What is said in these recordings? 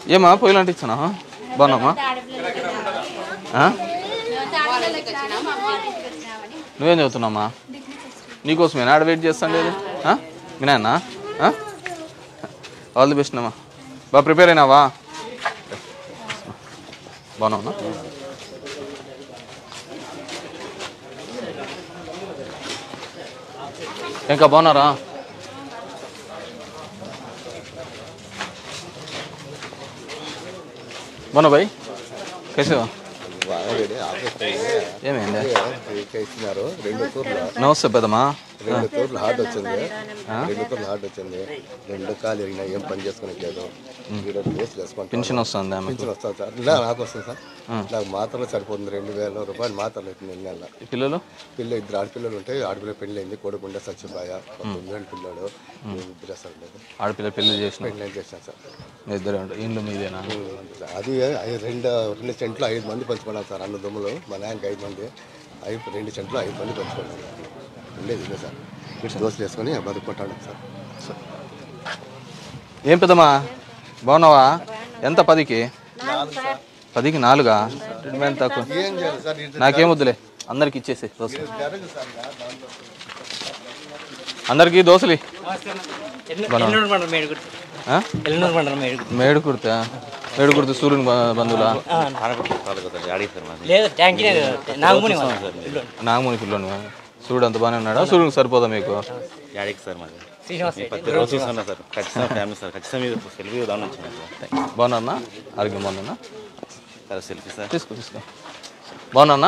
ఏమా పొయ్యిలాంటి ఇచ్చానా బాగున్నామా ఆ? నువ్వేం చదువుతున్నామ్మా నీకోసమేనా ఆడ వెయిట్ చేస్తాను లేదు మీ నాన్న ఆల్ ది బెస్ట్ అమ్మా బాగా ప్రిపేర్ అయినావా బాగున్నావునా ఇంకా బాగున్నారా బాగున్నా భాయ్ कैसे हो బాగాలేడు ఆఫీస్ ఏమైంది ఇచ్చినారు రెండు తూర్లు నమస్తే పెద్దమ్మా రెండు తూర్లు హార్ట్ వచ్చింది రెండు తూర్లు హార్ట్ వచ్చింది రెండు కాలు ఇరిగినాయి ఏం పని చేసుకోలేదు ఈరోజు కేసులు వేసుకుంటాం పెన్షన్ వస్తుందా మీకు పింఛన్ వస్తుంది సార్ ఇలా నాకు వస్తుంది సార్ నాకు మాత్రలు సరిపోతుంది రెండు వేల రూపాయలు మాత్రలు అవుతుంది నెల నెల ఈ పిల్లలు పిల్ల ఇద్దరు ఆడపిల్లలు ఉంటే ఆడపిల్ల పెళ్ళి అయింది కొడుకు ఉండే చచ్చిపోయ తొమ్మిది పిల్లడు ఇద్దరు అసలు లేదు ఆడపిల్ల పెళ్లి చేసిన పెళ్ళి చేశాను సార్ మీ ఇద్దరు ఉంటారు. ఇండ్లు మీదేనా అంతే సార్. అది ఐ- రెండు రెండు సెంట్లు ఐదు మంది పంచుకున్నాం సార్ అన్న దొమ్ములు మా నాయనకి ఐదు మంది ఐదు రెండు సెంట్లు ఐదు మంది పంచుకున్నాం ఉండేది ఇదే సార్ ఇటు దోశలు వేసుకొని బతుకుంటాను సార్ ఏం పెద్దమ్మా బాగున్నావా ఎంత పదికి పదికి నాలుగా ట్రీట్మెంట్ తక్కువ ఏం చేయాలి సార్ ఇది నాకేం వద్దులే అందరికి ఇచ్చేసి దోశలు జరగదు సార్ దాంట్లో అందరికి దోశలు ఎల్లుండి మండలం మేడుగుర్తి ఎల్లుండి మండలం మేడుగుర్తి మేడు కుర్తా మేడు కుర్తా సూర్యుని బ- బంధువులా లేదు ట్యాంకీ నాగముని నాగమూని పిల్లోని సూర్యుడు అంత బాగానే ఉన్నాడా సూర్యునికి సరిపోదా మీకు యాడికి సార్ మాది శ్రీనివాస్ ప్రతి రోజు చూస్తున్నా సార్ ఖచ్చితంగా ఫ్యామిలీ సార్ ఖచ్చితంగా మీరు సెల్ఫీ దాని వచ్చిన బాగున్నా ఆరోగ్యం బాగున్నా సార్ సెల్ఫీ సార్ తీసుకో తీసుకో బాగున్నా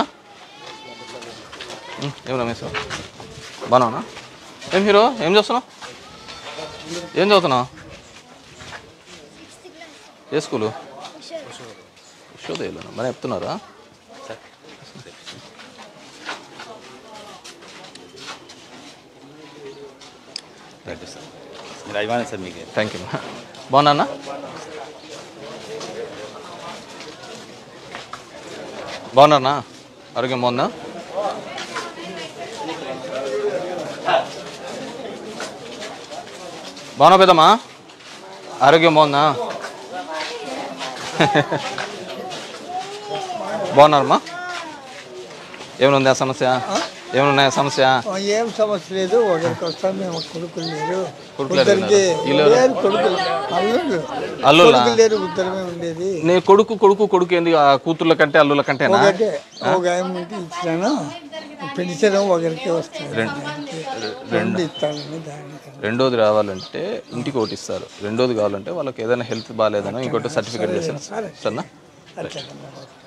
ఏం రమేష్ బాగున్నా ఏం హీరో ఏం చేస్తున్నావు ఏం చదువుతున్నావు ఏ స్కూలు యశోదయలో మరి చెప్తున్నారా థ్యాంక్ యూ సార్ మీరు అభిమానం సార్ మీకు థ్యాంక్ యూ బాగున్నా బాగున్నారా ఆరోగ్యం బాగుందా బాగున్నా పెద్దమ్మా ఆరోగ్యం బాగుందా బాగున్నారమ్మా ఏమైనా ఉందా సమస్య ఏమైనా ఉన్నాయా సమస్య ఏం సమస్య లేదు ఒకరికి వస్తాం మేము కొడుకులు లేరు కొడుకులు లేరు ఇద్దరికి వీళ్ళు లేరు కొడుకులు అల్లుళ్ళు అల్లుళ్ళా? కొడుకులు లేరు ఇద్దరమే ఉండేది నీ కొడుకు కొడుకు కొడుకు ఏంది ఆ కూతుర్ల కంటే అల్లుల కంటేనా ఒకటే ఒక ఆయన ఉంటే ఇచ్చినాను పెన్షన్ ఒకరికి వస్తుంది రెండు ఇస్తానని దానికి రెండోది రావాలంటే ఇంటికి ఒకటి ఇస్తారు రెండోది కావాలంటే వాళ్ళకి ఏదైనా హెల్త్ బాగాలేదనో ఇంకోటి సర్టిఫికేట్ చేస్తారు సరేనా అట్లా